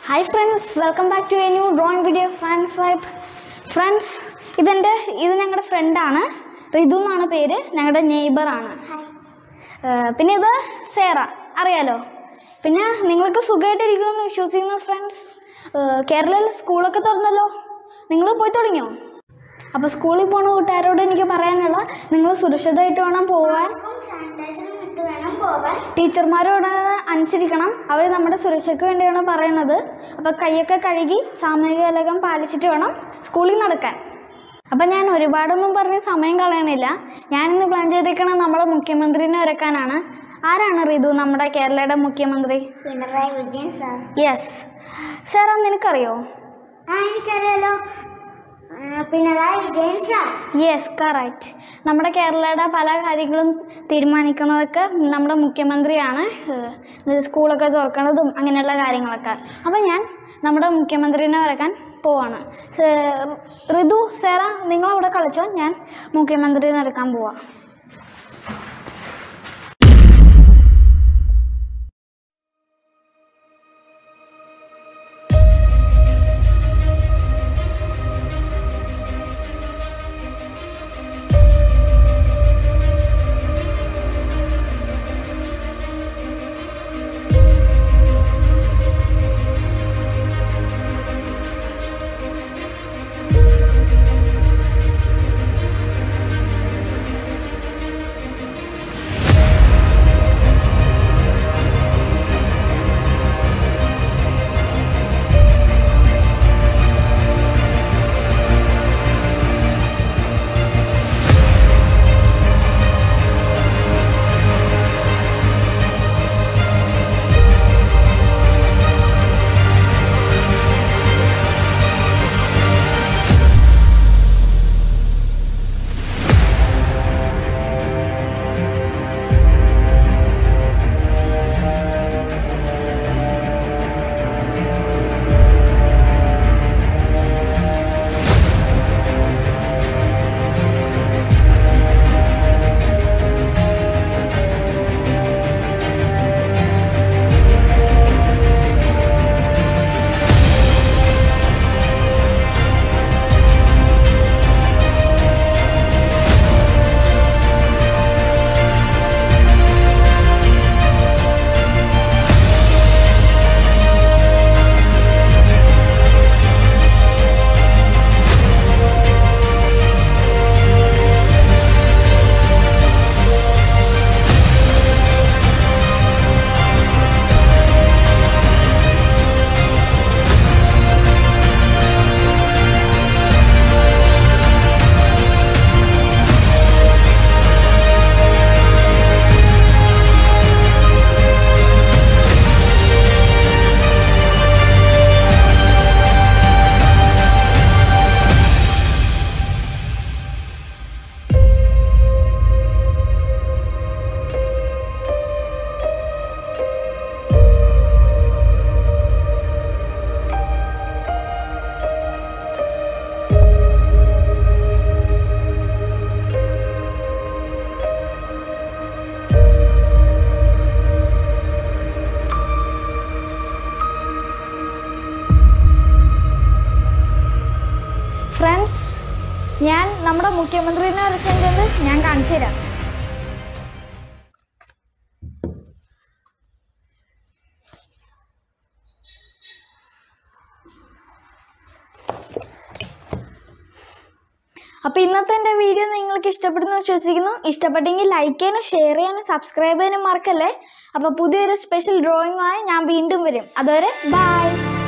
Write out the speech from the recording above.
hi friends welcome back to a new drawing video friends vibe friends ഇതെൻ്റെ ഇത് ഞങ്ങളുടെ ഫ്രണ്ടാണ് റിതു എന്നാണ് പേര് ഞങ്ങളുടെ നെയ്ബറാണ് പിന്നെ ഇത് സേറ അറിയാലോ പിന്നെ നിങ്ങൾക്ക് സുഖമായിട്ടിരിക്കണമെന്ന് വിശ്വസിക്കുന്നു ഫ്രണ്ട്സ് കേരളയിൽ സ്കൂളൊക്കെ തുറന്നല്ലോ നിങ്ങൾ പോയി തുടങ്ങിയോ അപ്പോൾ സ്കൂളിൽ പോണ കൂട്ടുകാരോട് എനിക്ക് പറയാനുള്ള നിങ്ങൾ സുരക്ഷിതമായിട്ട് വേണം പോവാൻ സാനിറ്റൈസറും ഇട്ട് വേണം പോവാൻ ടീച്ചർമാരോട് അനുസരിക്കണം അവർ നമ്മുടെ സുരക്ഷയ്ക്ക് വേണ്ടിയാണ് പറയണത് അപ്പോൾ കൈയൊക്കെ കഴുകി സാമൂഹിക അലകം പാലിച്ചിട്ട് വേണം സ്കൂളിൽ നടക്കാൻ അപ്പം ഞാൻ ഒരുപാടൊന്നും പറഞ്ഞ് സമയം കളയണില്ല ഞാനിന്ന് പ്ലാൻ ചെയ്തേക്കണത് നമ്മളെ മുഖ്യമന്ത്രിനെ ഒരുക്കാനാണ് ആരാണ് റിതു നമ്മുടെ കേരളയുടെ മുഖ്യമന്ത്രി Pinarayi Vijayan sir yes sir നിനക്കറിയോ ആ എനിക്കറിയാലോ ആ, Pinarayi Vijayan sir yes correct നമ്മുടെ കേരളയുടെ പല കാര്യങ്ങളും തീരുമാനിക്കുന്നതൊക്കെ നമ്മുടെ മുഖ്യമന്ത്രിയാണ് ഏഹ് സ്കൂളൊക്കെ തുറക്കണതും അങ്ങനെയുള്ള കാര്യങ്ങളൊക്കെ അപ്പം ഞാൻ നമ്മുടെ മുഖ്യമന്ത്രിനെ വരക്കാൻ പോവാണ് സേ- ഋതു സേറ നിങ്ങളവിടെ കളിച്ചോ ഞാൻ മുഖ്യമന്ത്രിനെ വരക്കാൻ പോവാം ഫ്രണ്ട്സ് ഞാൻ നമ്മുടെ മുഖ്യമന്ത്രിനെ വരച്ചത് ഞാൻ കാണിച്ചു തരാം അപ്പോൾ ഇന്നത്തെ എൻ്റെ വീഡിയോ നിങ്ങൾക്ക് ഇഷ്ടപ്പെടുന്നു വിശ്വസിക്കുന്നു ഇഷ്ടപ്പെട്ടെങ്കിൽ ലൈക്ക് ചെയ്യാനും ഷെയർ ചെയ്യാനും സബ്സ്ക്രൈബ് ചെയ്യാനും മറക്കല്ലേ അപ്പോൾ പുതിയൊരു സ്പെഷ്യൽ ഡ്രോയിങ്ങുമായി ഞാൻ വീണ്ടും വരും അതുവരെ ബൈ